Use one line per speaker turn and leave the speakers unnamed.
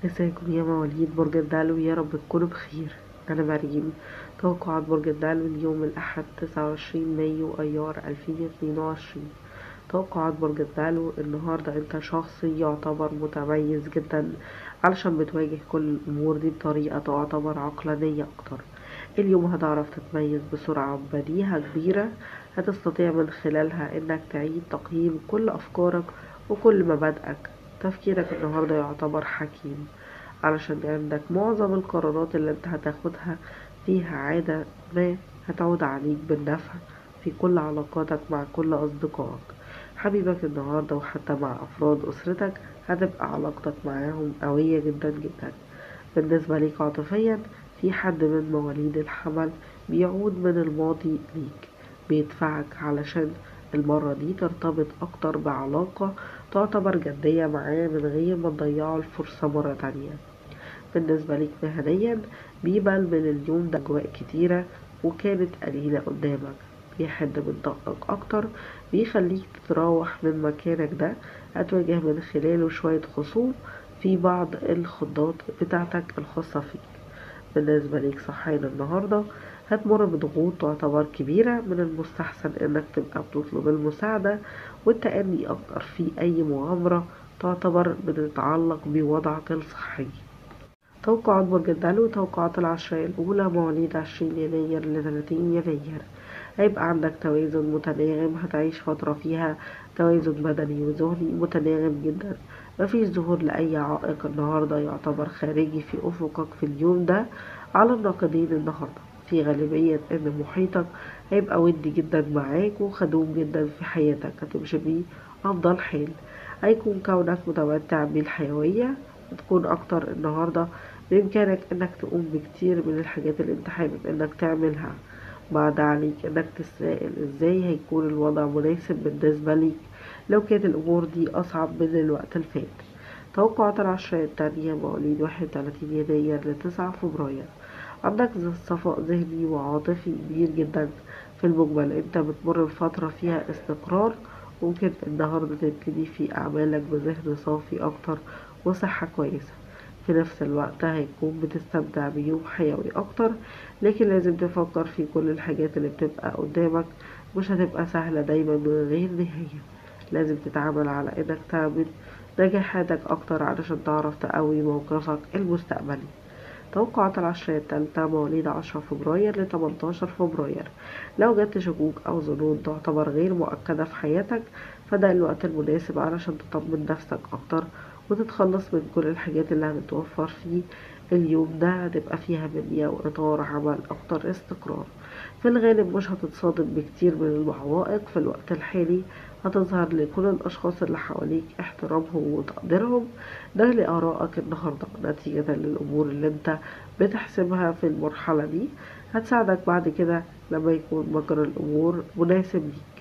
ازيكم يا مواليد برج الدلو يا رب تكونوا بخير أنا مريم توقعات برج الدلو اليوم الأحد تسعة وعشرين مايو أيار ألفين اتنين وعشرين توقعات برج الدلو النهاردة انت شخص يعتبر متميز جدا علشان بتواجه كل الأمور دي بطريقة تعتبر عقلانية أكتر اليوم هتعرف تتميز بسرعة بديهة كبيرة هتستطيع من خلالها انك تعيد تقييم كل أفكارك وكل مبادئك تفكيرك النهاردة يعتبر حكيم علشان عندك معظم القرارات اللي انت هتاخدها فيها عادة ما هتعود عليك بالنفع في كل علاقاتك مع كل أصدقائك حبيبك النهاردة وحتى مع أفراد أسرتك هتبقى علاقتك معاهم قوية جدا جدا بالنسبة ليك عاطفيا في حد من مواليد الحمل بيعود من الماضي ليك بيدفعك علشان المرة دي ترتبط أكتر بعلاقة تعتبر جدية معاه من غير ما تضيعوا الفرصة مرة تانية بالنسبة ليك مهنيا بيبقى من اليوم ده أجواء كتيرة وكانت قليلة قدامك بيحد من طاقتك أكتر بيخليك تتراوح من مكانك ده هتواجه من خلاله شوية خصوم في بعض الخطات بتاعتك الخاصة فيك بالنسبة ليك صحيان النهاردة هتمر بضغوط تعتبر كبيرة من المستحسن انك تبقى بتطلب المساعدة والتأني اكتر في اي مغامرة تعتبر بتتعلق بوضعك الصحي توقعات برج الدلو توقعات العشرية الأولى مواليد عشرين يناير لثلاثين يناير هيبقى عندك توازن متناغم هتعيش فترة فيها توازن بدني وذهني متناغم جدا مفيش ظهور لأي عائق النهاردة يعتبر خارجي في أفقك في اليوم ده على الناقدين النهاردة في غالبية إن محيطك هيبقى ودي جدا معاك وخدوم جدا في حياتك هتمشي بيه أفضل حال هيكون كونك متمتع بالحيوية هتكون أكتر النهاردة بإمكانك إنك تقوم بكتير من الحاجات اللي أنت حابب إنك تعملها بعد عليك إنك تسائل إزاي هيكون الوضع مناسب بالنسبة ليك لو كانت الأمور دي أصعب من الوقت اللي فات توقعات العشرية التانية مواليد واحد وتلاتين يناير لتسعة فبراير عندك صفاء ذهني وعاطفي كبير جدا في المجمل انت بتمر بفترة فيها استقرار ممكن النهاردة تبتدي في أعمالك بذهن صافي أكتر وصحة كويسة في نفس الوقت هيكون بتستمتع بيوم حيوي أكتر لكن لازم تفكر في كل الحاجات اللي بتبقى قدامك مش هتبقى سهلة دايما من غير نهاية لازم تتعامل على انك تعمل نجاحاتك اكتر علشان تعرف تقوي موقفك المستقبلي توقعات العشرية التالتة مواليد عشرة فبراير لتمنتاشر فبراير لو جت شكوك أو ظنون تعتبر غير مؤكدة في حياتك فده الوقت المناسب علشان تطمن نفسك أكتر وتتخلص من كل الحاجات اللي هتتوفر فيه اليوم ده هتبقى فيها بنية وإطار عمل أكتر استقرار في الغالب مش هتتصادم بكتير من العوائق في الوقت الحالي هتظهر لكل الأشخاص اللي حواليك احترامهم وتقديرهم ده لآرائك النهاردة نتيجة للأمور اللي انت بتحسبها في المرحلة دي هتساعدك بعد كده لما يكون مجرى الأمور مناسب ليك